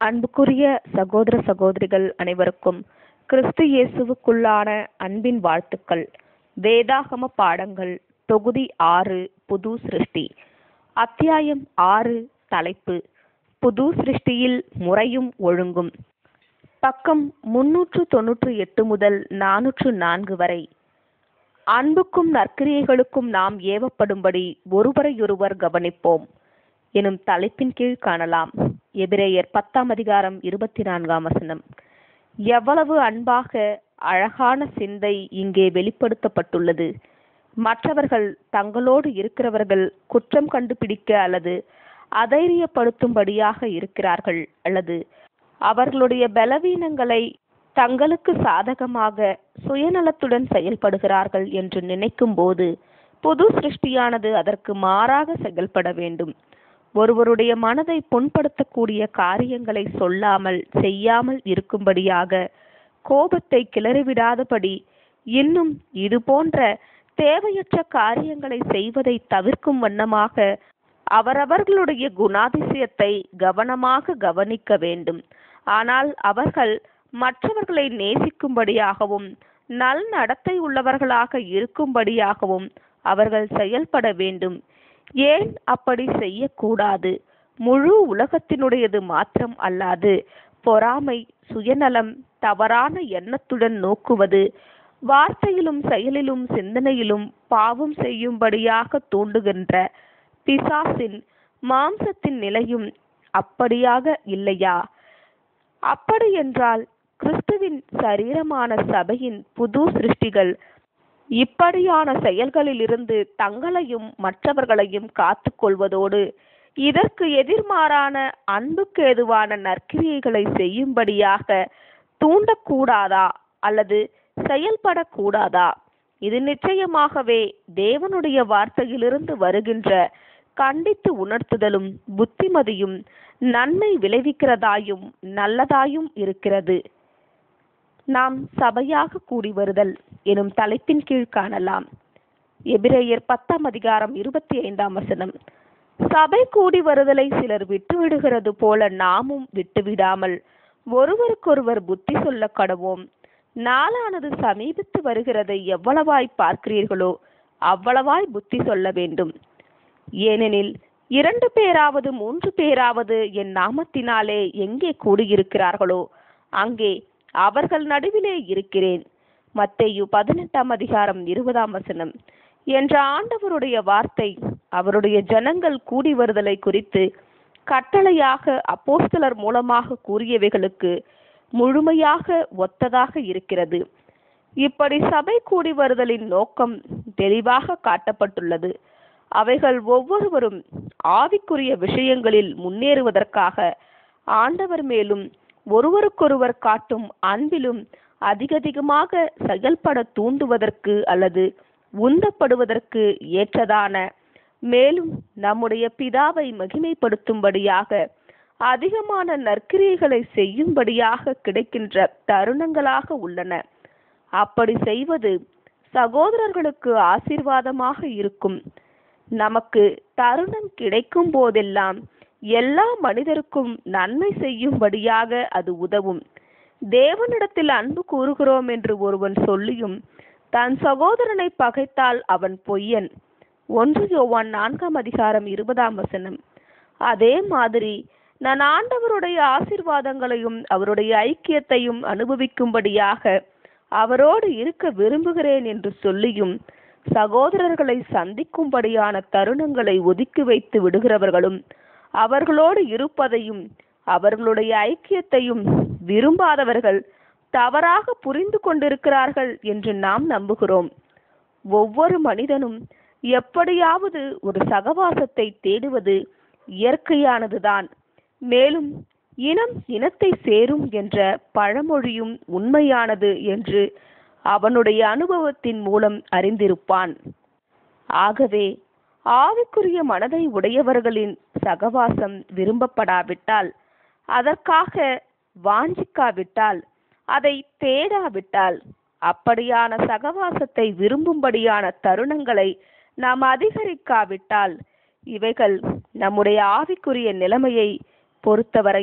அன்புக்குரிய சகோதர சகோதரிகள் அனைவருக்கும் கிறிஸ்து இயேசுவுக்குள்ளான அன்பின் வாழ்த்துக்கள் வேதாகம பாடங்கள் தொகுதி ஆறு புது சிருஷ்டி அத்தியாயம் ஆறு தலைப்பு புது சிருஷ்டியில் முறையும் ஒழுங்கும் பக்கம் முன்னூற்று தொன்னூற்று எட்டு முதல் நானூற்று நான்கு வரை அன்புக்கும் நற்கிரியைகளுக்கும் நாம் ஏவப்படும்படி ஒருவரையொருவர் கவனிப்போம் எனும் தலைப்பின் கீழ் காணலாம் எபிரேயர் பத்தாம் அதிகாரம் இருபத்தி நான்காம் வசனம் எவ்வளவு அன்பாக அழகான சிந்தை இங்கே வெளிப்படுத்தப்பட்டுள்ளது மற்றவர்கள் தங்களோடு இருக்கிறவர்கள் குற்றம் கண்டுபிடிக்க அல்லது அதைரியப்படுத்தும்படியாக இருக்கிறார்கள் அல்லது அவர்களுடைய பலவீனங்களை தங்களுக்கு சாதகமாக சுயநலத்துடன் செயல்படுகிறார்கள் என்று நினைக்கும் போது புது சிருஷ்டியானது அதற்கு மாறாக செயல்பட வேண்டும் ஒருவருடைய மனதை புண்படுத்தக்கூடிய காரியங்களை சொல்லாமல் செய்யாமல் இருக்கும்படியாக கோபத்தை கிளறிவிடாதபடி இன்னும் இது போன்ற தேவையற்ற காரியங்களை செய்வதை தவிர்க்கும் வண்ணமாக அவரவர்களுடைய குணாதிசயத்தை கவனமாக கவனிக்க வேண்டும் ஆனால் அவர்கள் மற்றவர்களை நேசிக்கும்படியாகவும் நல் நடத்தை உள்ளவர்களாக இருக்கும்படியாகவும் அவர்கள் செயல்பட வேண்டும் ஏன் அப்படி செய்யக்கூடாது முழு உலகத்தினுடையது மாத்திரம் அல்லாது பொறாமை சுயநலம் தவறான எண்ணத்துடன் நோக்குவது வார்த்தையிலும் செயலிலும் சிந்தனையிலும் பாவம் செய்யும்படியாக தூண்டுகின்ற பிசாசின் மாம்சத்தின் நிலையும் அப்படியாக இல்லையா அப்படி என்றால் கிறிஸ்துவின் சரீரமான சபையின் புது சிருஷ்டிகள் இப்படியான செயல்களிலிருந்து தங்களையும் மற்றவர்களையும் காத்து கொள்வதோடு இதற்கு எதிர்மாறான அன்புக்கு ஏதுவான நற்கிரியைகளை செய்யும்படியாக தூண்டக்கூடாதா அல்லது செயல்படக்கூடாதா இது நிச்சயமாகவே தேவனுடைய வார்த்தையிலிருந்து வருகின்ற கண்டித்து உணர்த்துதலும் புத்திமதியும் நன்மை விளைவிக்கிறதாயும் நல்லதாயும் இருக்கிறது நாம் சபையாக கூடி வருதல் எனும் தலைப்பின் கீழ் காணலாம் எபிரேயர் பத்தாம் அதிகாரம் இருபத்தி ஐந்தாம் வசனம் சபை கூடி வருதலை சிலர் விட்டுவிடுகிறது போல நாமும் விட்டுவிடாமல் ஒருவருக்கொருவர் புத்தி சொல்ல கடவோம் நாளானது சமீபித்து வருகிறதை எவ்வளவாய் பார்க்கிறீர்களோ அவ்வளவாய் புத்தி சொல்ல வேண்டும் ஏனெனில் இரண்டு பேராவது மூன்று பேராவது என் நாமத்தினாலே எங்கே கூடியிருக்கிறார்களோ அங்கே அவர்கள் நடுவிலே இருக்கிறேன் மத்தேயு பதினெட்டாம் அதிகாரம் இருபதாம் வசனம் என்ற ஆண்டவருடைய வார்த்தை அவருடைய ஜனங்கள் கூடி வருதலை குறித்து கட்டளையாக அப்போஸ்தலர் மூலமாக கூறியவைகளுக்கு முழுமையாக ஒத்ததாக இருக்கிறது இப்படி சபை கூடி வருதலின் நோக்கம் தெளிவாக காட்டப்பட்டுள்ளது அவைகள் ஒவ்வொருவரும் ஆவிக்குரிய விஷயங்களில் முன்னேறுவதற்காக ஆண்டவர் மேலும் ஒருவருக்கொருவர் காட்டும் அன்பிலும் அதிகதிகமாக செயல்பட தூண்டுவதற்கு அல்லது உந்தப்படுவதற்கு ஏற்றதான மேலும் நம்முடைய பிதாவை மகிமைப்படுத்தும்படியாக அதிகமான நற்கிரியைகளை செய்யும்படியாக கிடைக்கின்ற தருணங்களாக உள்ளன அப்படி செய்வது சகோதரர்களுக்கு ஆசீர்வாதமாக இருக்கும் நமக்கு தருணம் கிடைக்கும் போதெல்லாம் எல்லா மனிதருக்கும் நன்மை செய்யும்படியாக அது உதவும் தேவனிடத்தில் அன்பு கூறுகிறோம் என்று ஒருவன் சொல்லியும் தன் சகோதரனை பகைத்தால் அவன் பொய்யன் ஒன்று யோவான் நான்காம் அதிகாரம் இருபதாம் வசனம் அதே மாதிரி நான் ஆண்டவருடைய ஆசிர்வாதங்களையும் அவருடைய ஐக்கியத்தையும் அனுபவிக்கும்படியாக அவரோடு இருக்க விரும்புகிறேன் என்று சொல்லியும் சகோதரர்களை சந்திக்கும்படியான தருணங்களை ஒதுக்கி வைத்து விடுகிறவர்களும் அவர்களோடு இருப்பதையும் அவர்களுடைய ஐக்கியத்தையும் விரும்பாதவர்கள் தவறாக புரிந்து கொண்டிருக்கிறார்கள் என்று நாம் நம்புகிறோம் ஒவ்வொரு மனிதனும் எப்படியாவது ஒரு சகவாசத்தை தேடுவது இயற்கையானதுதான் மேலும் இனம் இனத்தை சேரும் என்ற பழமொழியும் உண்மையானது என்று அவனுடைய அனுபவத்தின் மூலம் அறிந்திருப்பான் ஆகவே ஆவிக்குரிய மனதை உடையவர்களின் சகவாசம் விரும்பப்படாவிட்டால் அதற்காக வாஞ்சிக்காவிட்டால் அதை தேடாவிட்டால் அப்படியான சகவாசத்தை விரும்பும்படியான தருணங்களை நாம் அதிகரிக்காவிட்டால் இவைகள் நம்முடைய ஆவிக்குரிய நிலைமையை பொறுத்தவரையில்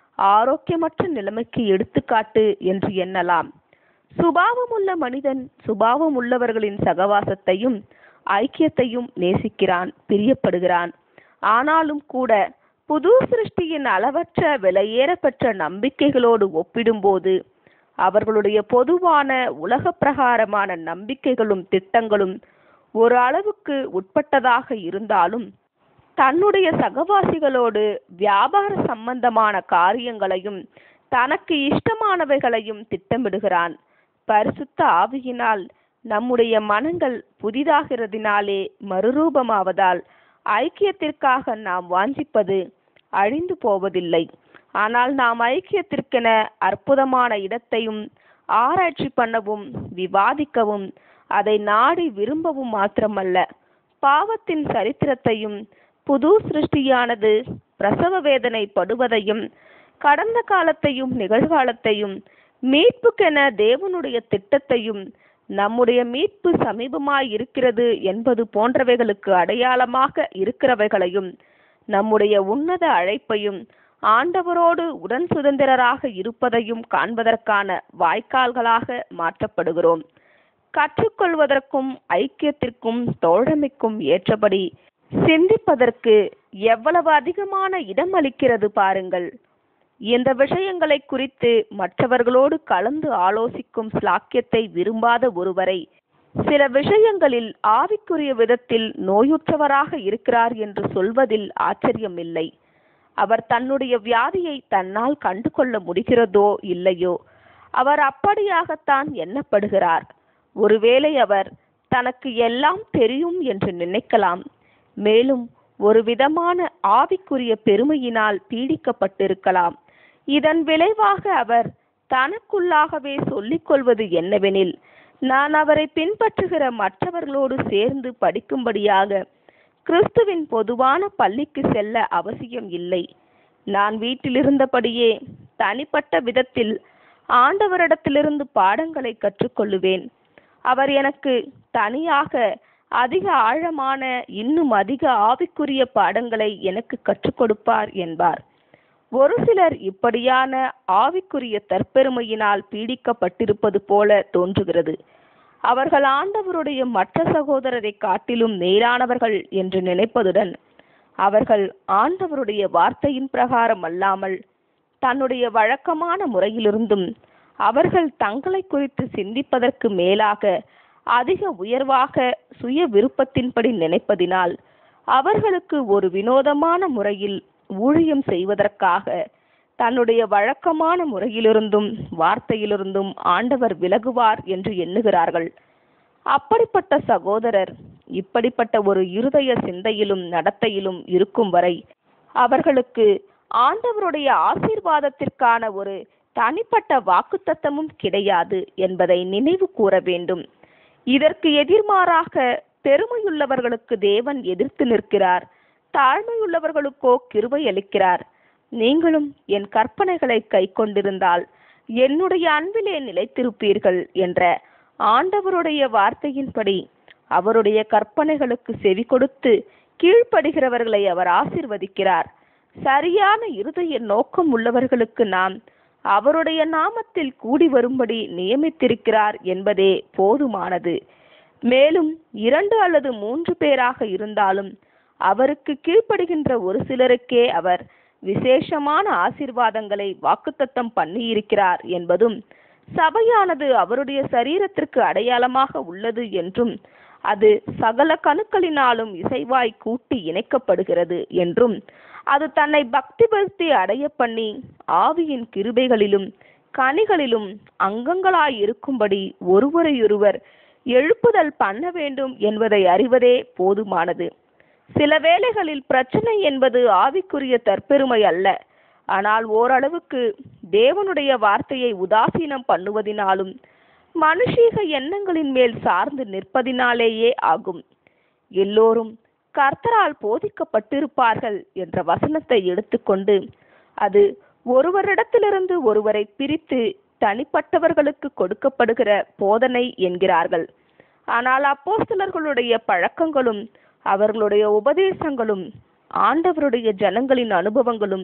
ஆரோக்கியமற்ற நிலைமைக்கு எடுத்துக்காட்டு என்று எண்ணலாம் சுபாவமுள்ள மனிதன் சுபாவம் உள்ளவர்களின் சகவாசத்தையும் ஐக்கியத்தையும் நேசிக்கிறான் பிரியப்படுகிறான் ஆனாலும் கூட புது சிருஷ்டியின் அளவற்ற விலையேற பெற்ற நம்பிக்கைகளோடு ஒப்பிடும்போது அவர்களுடைய பொதுவான உலக பிரகாரமான நம்பிக்கைகளும் திட்டங்களும் ஒரு அளவுக்கு உட்பட்டதாக இருந்தாலும் தன்னுடைய சகவாசிகளோடு வியாபார சம்பந்தமான காரியங்களையும் தனக்கு இஷ்டமானவைகளையும் திட்டமிடுகிறான் பரிசுத்த ஆவியினால் நம்முடைய மனங்கள் புதிதாகிறதினாலே மறுரூபமாவதால் ஐக்கியத்திற்காக நாம் வாஞ்சிப்பது அழிந்து போவதில்லை ஆனால் நாம் ஐக்கியத்திற்கென அற்புதமான இடத்தையும் ஆராய்ச்சி பண்ணவும் விவாதிக்கவும் அதை நாடி விரும்பவும் மாத்திரமல்ல பாவத்தின் சரித்திரத்தையும் புது சிருஷ்டியானது பிரசவ வேதனை படுவதையும் கடந்த காலத்தையும் நிகழ்காலத்தையும் மீட்புக்கென தேவனுடைய திட்டத்தையும் நம்முடைய மீட்பு சமீபமாய் இருக்கிறது என்பது போன்றவைகளுக்கு அடையாளமாக இருக்கிறவைகளையும் நம்முடைய உன்னத அழைப்பையும் ஆண்டவரோடு உடன் சுதந்திரராக இருப்பதையும் காண்பதற்கான வாய்க்கால்களாக மாற்றப்படுகிறோம் கற்றுக்கொள்வதற்கும் ஐக்கியத்திற்கும் தோழமைக்கும் ஏற்றபடி சிந்திப்பதற்கு எவ்வளவு அதிகமான இடம் அளிக்கிறது பாருங்கள் இந்த விஷயங்களை குறித்து மற்றவர்களோடு கலந்து ஆலோசிக்கும் ஸ்லாக்கியத்தை விரும்பாத ஒருவரை சில விஷயங்களில் ஆவிக்குரிய விதத்தில் நோயுற்றவராக இருக்கிறார் என்று சொல்வதில் ஆச்சரியமில்லை அவர் தன்னுடைய வியாதியை தன்னால் கண்டு கொள்ள முடிகிறதோ இல்லையோ அவர் அப்படியாகத்தான் எண்ணப்படுகிறார் ஒருவேளை அவர் தனக்கு எல்லாம் தெரியும் என்று நினைக்கலாம் மேலும் ஒரு விதமான ஆவிக்குரிய பெருமையினால் பீடிக்கப்பட்டிருக்கலாம் இதன் விளைவாக அவர் தனக்குள்ளாகவே சொல்லிக் கொள்வது என்னவெனில் நான் அவரை பின்பற்றுகிற மற்றவர்களோடு சேர்ந்து படிக்கும்படியாக கிறிஸ்துவின் பொதுவான பள்ளிக்கு செல்ல அவசியம் இல்லை நான் வீட்டிலிருந்தபடியே தனிப்பட்ட விதத்தில் ஆண்டவரிடத்திலிருந்து பாடங்களை கற்றுக்கொள்ளுவேன் அவர் எனக்கு தனியாக அதிக ஆழமான இன்னும் அதிக ஆவிக்குரிய பாடங்களை எனக்கு கற்றுக் கொடுப்பார் என்பார் ஒரு சிலர் இப்படியான ஆவிக்குரிய தற்பெருமையினால் பீடிக்கப்பட்டிருப்பது போல தோன்றுகிறது அவர்கள் ஆண்டவருடைய மற்ற சகோதரரை காட்டிலும் மேலானவர்கள் என்று நினைப்பதுடன் அவர்கள் ஆண்டவருடைய வார்த்தையின் பிரகாரம் அல்லாமல் தன்னுடைய வழக்கமான முறையிலிருந்தும் அவர்கள் தங்களை குறித்து சிந்திப்பதற்கு மேலாக அதிக உயர்வாக சுய விருப்பத்தின்படி நினைப்பதினால் அவர்களுக்கு ஒரு வினோதமான முறையில் ஊழியம் செய்வதற்காக தன்னுடைய வழக்கமான முறையிலிருந்தும் வார்த்தையிலிருந்தும் ஆண்டவர் விலகுவார் என்று எண்ணுகிறார்கள் அப்படிப்பட்ட சகோதரர் இப்படிப்பட்ட ஒரு இருதய சிந்தையிலும் நடத்தையிலும் இருக்கும் வரை அவர்களுக்கு ஆண்டவருடைய ஆசீர்வாதத்திற்கான ஒரு தனிப்பட்ட வாக்குத்தத்தமும் கிடையாது என்பதை நினைவு கூற வேண்டும் இதற்கு எதிர்மாறாக பெருமையுள்ளவர்களுக்கு தேவன் எதிர்த்து நிற்கிறார் தாழ்மையுள்ளவர்களுக்கோ கிருபை அளிக்கிறார் நீங்களும் என் கற்பனைகளை கை கொண்டிருந்தால் என்னுடைய அன்பிலே நிலைத்திருப்பீர்கள் என்ற ஆண்டவருடைய வார்த்தையின்படி அவருடைய கற்பனைகளுக்கு செவி கொடுத்து கீழ்ப்படுகிறவர்களை அவர் ஆசிர்வதிக்கிறார் சரியான இருதய நோக்கம் உள்ளவர்களுக்கு நாம் அவருடைய நாமத்தில் கூடி வரும்படி நியமித்திருக்கிறார் என்பதே போதுமானது மேலும் இரண்டு அல்லது மூன்று பேராக இருந்தாலும் அவருக்கு கீழ்ப்படுகின்ற ஒரு சிலருக்கே அவர் விசேஷமான ஆசீர்வாதங்களை வாக்குத்தத்தம் பண்ணியிருக்கிறார் என்பதும் சபையானது அவருடைய சரீரத்திற்கு அடையாளமாக உள்ளது என்றும் அது சகல கணுக்களினாலும் இசைவாய் கூட்டி இணைக்கப்படுகிறது என்றும் அது தன்னை பக்தி பக்தி அடைய பண்ணி ஆவியின் கிருபைகளிலும் கனிகளிலும் அங்கங்களாய் இருக்கும்படி ஒருவரையொருவர் எழுப்புதல் பண்ண வேண்டும் என்பதை அறிவதே போதுமானது சில வேளைகளில் பிரச்சனை என்பது ஆவிக்குரிய தற்பெருமை அல்ல ஆனால் ஓரளவுக்கு தேவனுடைய வார்த்தையை உதாசீனம் பண்ணுவதினாலும் மனுஷீக எண்ணங்களின் மேல் சார்ந்து நிற்பதினாலேயே ஆகும் எல்லோரும் கர்த்தரால் போதிக்கப்பட்டிருப்பார்கள் என்ற வசனத்தை எடுத்துக்கொண்டு அது ஒருவரிடத்திலிருந்து ஒருவரை பிரித்து தனிப்பட்டவர்களுக்கு கொடுக்கப்படுகிற போதனை என்கிறார்கள் ஆனால் அப்போஸ்தலர்களுடைய பழக்கங்களும் அவர்களுடைய உபதேசங்களும் ஆண்டவருடைய ஜனங்களின் அனுபவங்களும்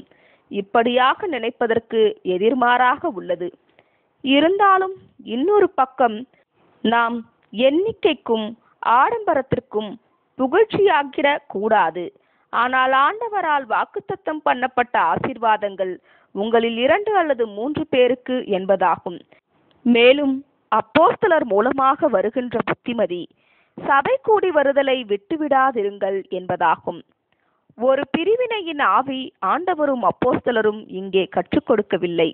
இப்படியாக நினைப்பதற்கு எதிர்மாறாக உள்ளது இருந்தாலும் இன்னொரு பக்கம் நாம் எண்ணிக்கைக்கும் ஆடம்பரத்திற்கும் புகழ்ச்சியாகிட கூடாது ஆனால் ஆண்டவரால் வாக்குத்தத்தம் பண்ணப்பட்ட ஆசீர்வாதங்கள் உங்களில் இரண்டு அல்லது மூன்று பேருக்கு என்பதாகும் மேலும் அப்போஸ்தலர் மூலமாக வருகின்ற புத்திமதி சபை கூடி வருதலை விட்டுவிடாதிருங்கள் என்பதாகும் ஒரு பிரிவினையின் ஆவி ஆண்டவரும் அப்போஸ்தலரும் இங்கே கற்றுக் கொடுக்கவில்லை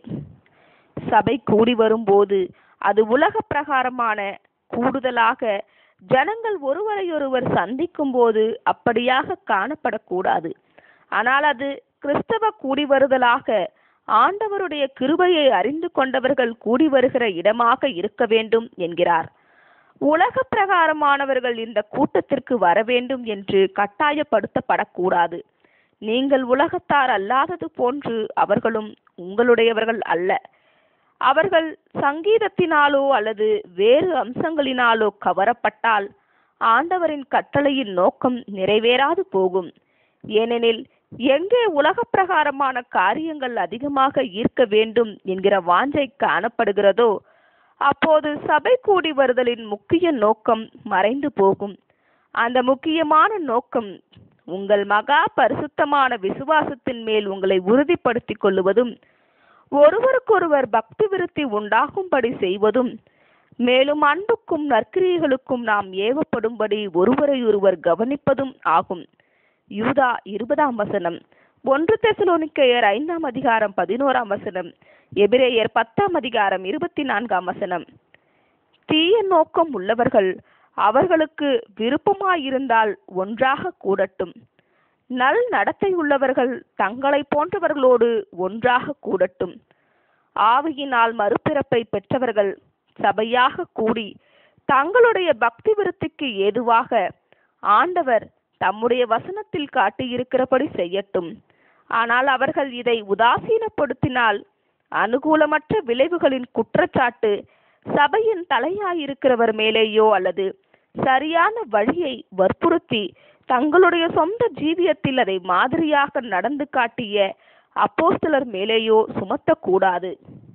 சபை கூடி வரும்போது அது உலக பிரகாரமான கூடுதலாக ஜனங்கள் ஒருவரையொருவர் சந்திக்கும் போது அப்படியாக காணப்படக்கூடாது ஆனால் அது கிறிஸ்தவ கூடி வருதலாக ஆண்டவருடைய கிருபையை அறிந்து கொண்டவர்கள் கூடி வருகிற இடமாக இருக்க வேண்டும் என்கிறார் உலக பிரகாரமானவர்கள் இந்த கூட்டத்திற்கு வர வேண்டும் என்று கட்டாயப்படுத்தப்படக்கூடாது நீங்கள் உலகத்தார் அல்லாதது போன்று அவர்களும் உங்களுடையவர்கள் அல்ல அவர்கள் சங்கீதத்தினாலோ அல்லது வேறு அம்சங்களினாலோ கவரப்பட்டால் ஆண்டவரின் கட்டளையின் நோக்கம் நிறைவேறாது போகும் ஏனெனில் எங்கே உலக பிரகாரமான காரியங்கள் அதிகமாக ஈர்க்க வேண்டும் என்கிற வாஞ்சை காணப்படுகிறதோ அப்போது சபை கூடி வருதலின் முக்கிய நோக்கம் மறைந்து போகும் அந்த முக்கியமான நோக்கம் உங்கள் மகா பரிசுத்தமான விசுவாசத்தின் மேல் உங்களை உறுதிப்படுத்திக் கொள்ளுவதும் ஒருவருக்கொருவர் பக்தி விருத்தி உண்டாகும்படி செய்வதும் மேலும் அன்புக்கும் நற்கிரியைகளுக்கும் நாம் ஏவப்படும்படி ஒருவரையொருவர் கவனிப்பதும் ஆகும் யூதா இருபதாம் வசனம் ஒன்று தெசலோனிக்கையர் ஐந்தாம் அதிகாரம் பதினோராம் வசனம் எபிரேயர் பத்தாம் அதிகாரம் இருபத்தி நான்காம் வசனம் தீய நோக்கம் உள்ளவர்கள் அவர்களுக்கு விருப்பமாயிருந்தால் ஒன்றாக கூடட்டும் நல் நடத்தை உள்ளவர்கள் தங்களை போன்றவர்களோடு ஒன்றாக கூடட்டும் ஆவியினால் மறுபிறப்பை பெற்றவர்கள் சபையாக கூடி தங்களுடைய பக்தி விருத்திக்கு ஏதுவாக ஆண்டவர் தம்முடைய வசனத்தில் காட்டியிருக்கிறபடி செய்யட்டும் ஆனால் அவர்கள் இதை உதாசீனப்படுத்தினால் அனுகூலமற்ற விளைவுகளின் குற்றச்சாட்டு சபையின் தலையாயிருக்கிறவர் மேலேயோ அல்லது சரியான வழியை வற்புறுத்தி தங்களுடைய சொந்த ஜீவியத்தில் அதை மாதிரியாக நடந்து காட்டிய அப்போஸ்தலர் மேலேயோ சுமத்தக்கூடாது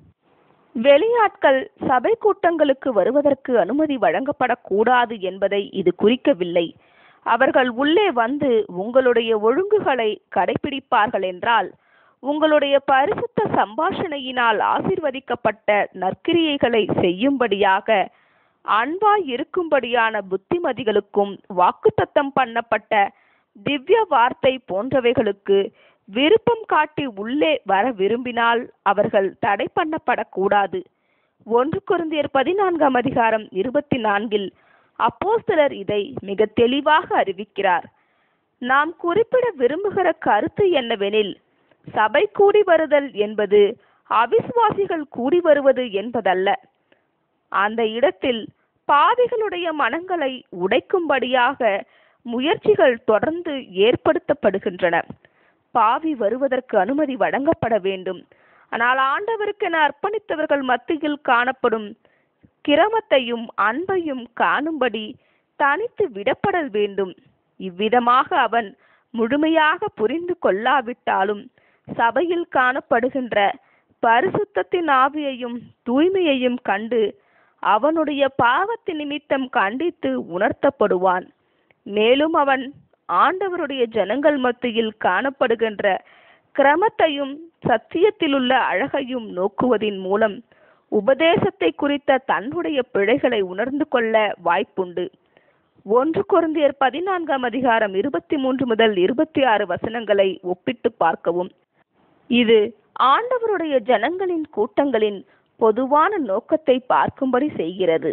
வெளியாட்கள் சபை கூட்டங்களுக்கு வருவதற்கு அனுமதி வழங்கப்படக்கூடாது என்பதை இது குறிக்கவில்லை அவர்கள் உள்ளே வந்து உங்களுடைய ஒழுங்குகளை கடைபிடிப்பார்கள் என்றால் உங்களுடைய பரிசுத்த சம்பாஷணையினால் ஆசிர்வதிக்கப்பட்ட நற்கிரியைகளை செய்யும்படியாக அன்பாய் இருக்கும்படியான புத்திமதிகளுக்கும் வாக்குத்தத்தம் பண்ணப்பட்ட திவ்ய வார்த்தை போன்றவைகளுக்கு விருப்பம் காட்டி உள்ளே வர விரும்பினால் அவர்கள் தடை பண்ணப்படக்கூடாது ஒன்று குருந்தியர் பதினான்காம் அதிகாரம் இருபத்தி நான்கில் அப்போஸ்தலர் இதை மிக தெளிவாக அறிவிக்கிறார் நாம் குறிப்பிட விரும்புகிற கருத்து என்னவெனில் சபை கூடி வருதல் என்பது அவிசுவாசிகள் கூடி வருவது என்பதல்ல அந்த இடத்தில் பாவிகளுடைய மனங்களை உடைக்கும்படியாக முயற்சிகள் தொடர்ந்து ஏற்படுத்தப்படுகின்றன பாவி வருவதற்கு அனுமதி வழங்கப்பட வேண்டும் ஆனால் ஆண்டவருக்கென அர்ப்பணித்தவர்கள் மத்தியில் காணப்படும் கிரமத்தையும் அன்பையும் காணும்படி தனித்து விடப்படல் வேண்டும் இவ்விதமாக அவன் முழுமையாக புரிந்து கொள்ளாவிட்டாலும் சபையில் காணப்படுகின்ற பரிசுத்தத்தின் ஆவியையும் தூய்மையையும் கண்டு அவனுடைய பாவத்து நிமித்தம் கண்டித்து உணர்த்தப்படுவான் மேலும் அவன் ஆண்டவருடைய ஜனங்கள் மத்தியில் காணப்படுகின்ற கிரமத்தையும் சத்தியத்திலுள்ள அழகையும் நோக்குவதின் மூலம் உபதேசத்தை குறித்த தன்னுடைய பிழைகளை உணர்ந்து கொள்ள வாய்ப்புண்டு ஒன்று குருந்தியர் பதினான்காம் அதிகாரம் இருபத்தி மூன்று முதல் இருபத்தி ஆறு வசனங்களை ஒப்பிட்டு பார்க்கவும் இது ஆண்டவருடைய ஜனங்களின் கூட்டங்களின் பொதுவான நோக்கத்தை பார்க்கும்படி செய்கிறது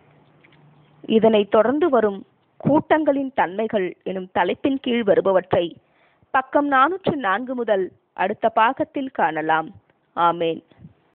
இதனைத் தொடர்ந்து வரும் கூட்டங்களின் தன்மைகள் எனும் தலைப்பின் கீழ் வருபவற்றை பக்கம் நானூற்று நான்கு முதல் அடுத்த பாகத்தில் காணலாம் ஆமேன்